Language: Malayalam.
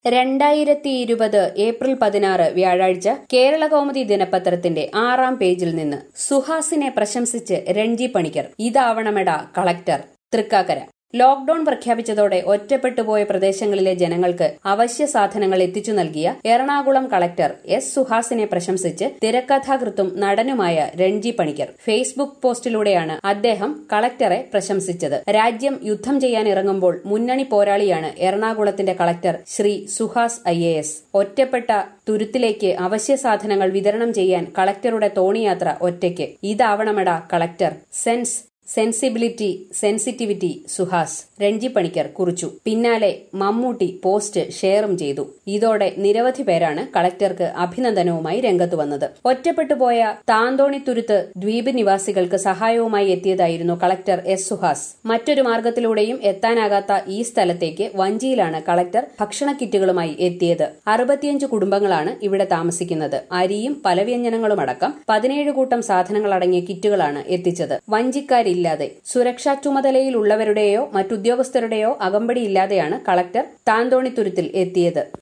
രണ്ടായിരത്തി ഇരുപത് ഏപ്രിൽ പതിനാറ് വ്യാഴാഴ്ച കേരള കൗമുദി ദിനപത്രത്തിന്റെ ആറാം പേജിൽ നിന്ന് സുഹാസിനെ പ്രശംസിച്ച് രഞ്ജി പണിക്കർ ഇതാവണമെടാ കളക്ടർ തൃക്കാക്കര ലോക്ഡൌൺ പ്രഖ്യാപിച്ചതോടെ ഒറ്റപ്പെട്ടുപോയ പ്രദേശങ്ങളിലെ ജനങ്ങൾക്ക് അവശ്യ സാധനങ്ങൾ എത്തിച്ചു നൽകിയ എറണാകുളം കളക്ടർ എസ് സുഹാസിനെ പ്രശംസിച്ച് തിരക്കഥാകൃത്തും നടനുമായ രഞ്ജി പണിക്കർ ഫേസ്ബുക്ക് പോസ്റ്റിലൂടെയാണ് അദ്ദേഹം കളക്ടറെ പ്രശംസിച്ചത് രാജ്യം യുദ്ധം ചെയ്യാൻ ഇറങ്ങുമ്പോൾ മുന്നണി പോരാളിയാണ് എറണാകുളത്തിന്റെ കളക്ടർ ശ്രീ സുഹാസ് ഐ ഒറ്റപ്പെട്ട തുരുത്തിലേക്ക് അവശ്യ സാധനങ്ങൾ വിതരണം ചെയ്യാൻ കളക്ടറുടെ തോണിയാത്ര ഒറ്റയ്ക്ക് ഇതാവണമെടാ collector sense sensibility sensitivity Suhas Ranji Panicker കുറിച്ചു പിന്നാലെ മമ്മൂട്ടി പോസ്റ്റ് ഷെയറും ചെയ്തു ഇതോടെ നിരവധി പേരാണ് കളക്ടർക്ക് അഭിനന്ദനവുമായി രംഗത്തു വന്നത് ഒറ്റപ്പെട്ടുപോയ താന്തോണിത്തുരുത്ത് ദ്വീപ് നിവാസികൾക്ക് സഹായവുമായി എത്തിയതായിരുന്നു കളക്ടർ എസ് സുഹാസ് മറ്റൊരു മാർഗത്തിലൂടെയും എത്താനാകാത്ത ഈ സ്ഥലത്തേക്ക് വഞ്ചിയിലാണ് കളക്ടർ ഭക്ഷണ കിറ്റുകളുമായി എത്തിയത് അറുപത്തിയഞ്ച് കുടുംബങ്ങളാണ് ഇവിടെ താമസിക്കുന്നത് അരിയും പലവ്യഞ്ജനങ്ങളുമടക്കം പതിനേഴ് കൂട്ടം സാധനങ്ങൾ അടങ്ങിയ കിറ്റുകളാണ് എത്തിച്ചത് വഞ്ചിക്കാരില്ലാതെ സുരക്ഷാ ചുമതലയിലുള്ളവരുടെയോ മറ്റുദ്യോഗസ്ഥരുടെയോ അകമ്പടിയില്ലാതെയാണ് കളക്ടർ താന്തോണിത്തുരുത്തിൽ എത്തിയത്